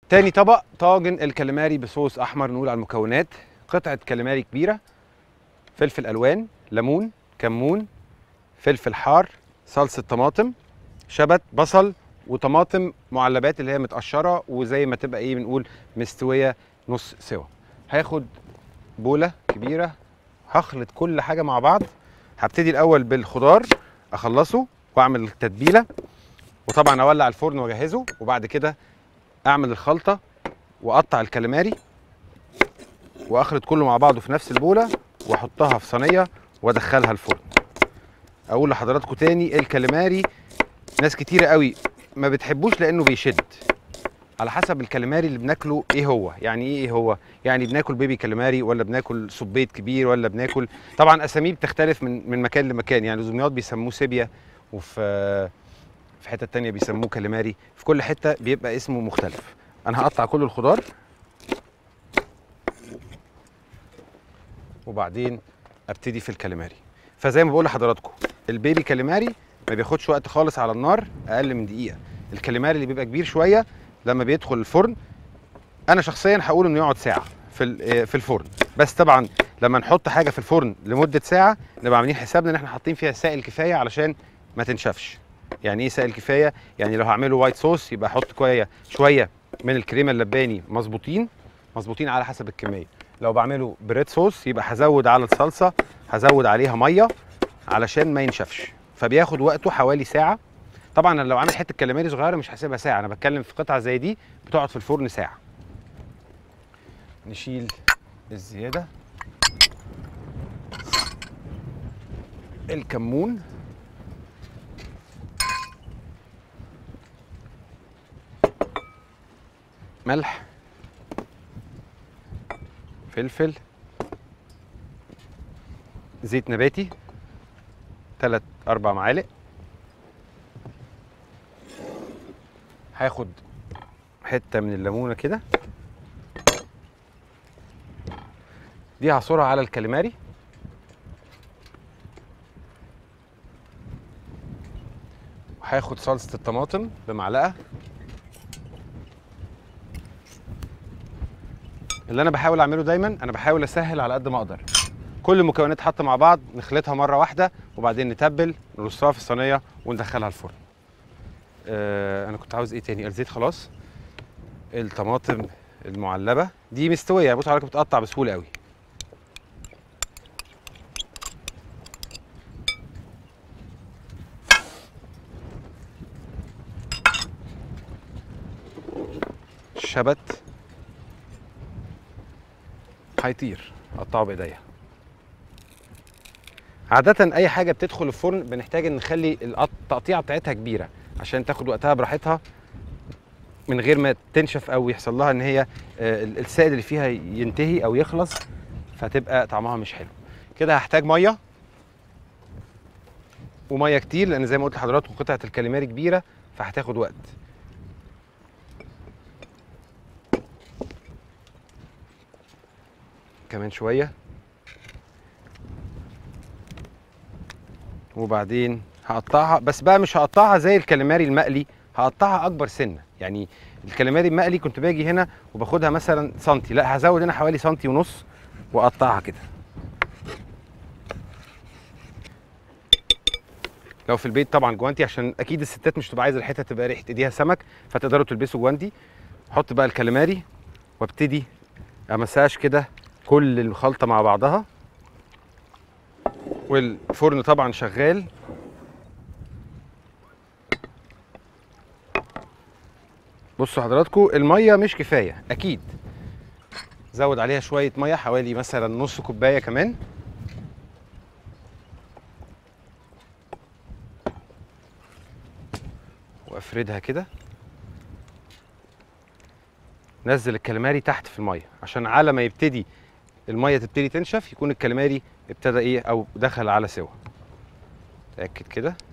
تاني طبق طاجن الكاليماري بصوص احمر نقول على المكونات قطعه كاليماري كبيره فلفل الوان ليمون كمون فلفل حار صلصه طماطم شبت بصل وطماطم معلبات اللي هي متقشره وزي ما تبقى ايه بنقول مستويه نص سوا هاخد بوله كبيره هخلط كل حاجه مع بعض هبتدي الاول بالخضار اخلصه واعمل التتبيله وطبعا اولع الفرن واجهزه وبعد كده اعمل الخلطه واقطع الكاليماري واخلط كله مع بعضه في نفس البوله واحطها في صينيه وادخلها الفرن اقول لحضراتكم تاني الكاليماري ناس كتيره قوي ما بتحبوش لانه بيشد على حسب الكاليماري اللي بناكله ايه هو يعني ايه ايه هو يعني بناكل بيبي كاليماري ولا بناكل صبيط كبير ولا بناكل طبعا اساميه بتختلف من من مكان لمكان يعني دمياط بيسموه سيبيا وفي في حته تانية بيسموه كاليماري في كل حته بيبقى اسمه مختلف انا هقطع كل الخضار وبعدين ابتدي في الكاليماري فزي ما بقول لحضراتكم البيبي كاليماري ما بياخدش وقت خالص على النار اقل من دقيقه الكاليماري اللي بيبقى كبير شويه لما بيدخل الفرن انا شخصيا هقول انه يقعد ساعه في ال- في الفرن بس طبعا لما نحط حاجه في الفرن لمده ساعه نبقى عاملين حسابنا ان احنا حاطين فيها سائل كفايه علشان ما تنشفش يعني ايه سائل كفايه يعني لو هعمله وايت صوص يبقى احط كويه شويه من الكريمه اللباني مظبوطين مظبوطين على حسب الكميه لو بعمله بريد صوص يبقى هزود على الصلصه هزود عليها ميه علشان ما ينشفش فبياخد وقته حوالي ساعه طبعا أنا لو عامل حته كاليماري صغيره مش هسيبها ساعه انا بتكلم في قطعه زي دي بتقعد في الفرن ساعه نشيل الزياده الكمون ملح فلفل زيت نباتي تلات اربع معالق هاخد حته من الليمونه كده دي هعصرها على الكاليماري وهاخد صلصه الطماطم بمعلقه اللي انا بحاول اعمله دايما انا بحاول اسهل على قد ما اقدر كل المكونات حاطه مع بعض نخلطها مره واحده وبعدين نتبل نرصها في الصينيه وندخلها الفرن آه انا كنت عاوز ايه تاني الزيت خلاص الطماطم المعلبه دي مستويه بص حضرتك بتقطع بسهوله قوي الشبت هيطير اقطعه بايديا عادة أي حاجة بتدخل الفرن بنحتاج إن نخلي القط- التقطيعة بتاعتها كبيرة عشان تاخد وقتها براحتها من غير ما تنشف أو يحصل لها إن هي آه، ال- السائل اللي فيها ينتهي أو يخلص فتبقى طعمها مش حلو. كده هحتاج مية ومية كتير لأن زي ما قلت لحضراتكم قطعة الكاليماري كبيرة فهتاخد وقت. كمان شوية وبعدين هقطعها بس بقى مش هقطعها زي الكاليماري المقلي هقطعها اكبر سنه يعني الكاليماري المقلي كنت باجي هنا وباخدها مثلا سنتي لا هزود هنا حوالي سنتي ونص واقطعها كده لو في البيت طبعا جوانتي عشان اكيد الستات مش تبقى عايزه الحته تبقى ريحه ايديها سمك فتقدروا تلبسوا جوانتي احط بقى الكاليماري وابتدي امساج كده كل الخلطه مع بعضها والفرن طبعا شغال بصوا حضراتكم الميه مش كفايه اكيد زود عليها شويه ميه حوالي مثلا نص كوبايه كمان وافردها كده نزل الكاليماري تحت في الميه عشان على ما يبتدي الميه تبتدي تنشف يكون الكاليماري ابتدى ايه او دخل على سوا اتاكد كده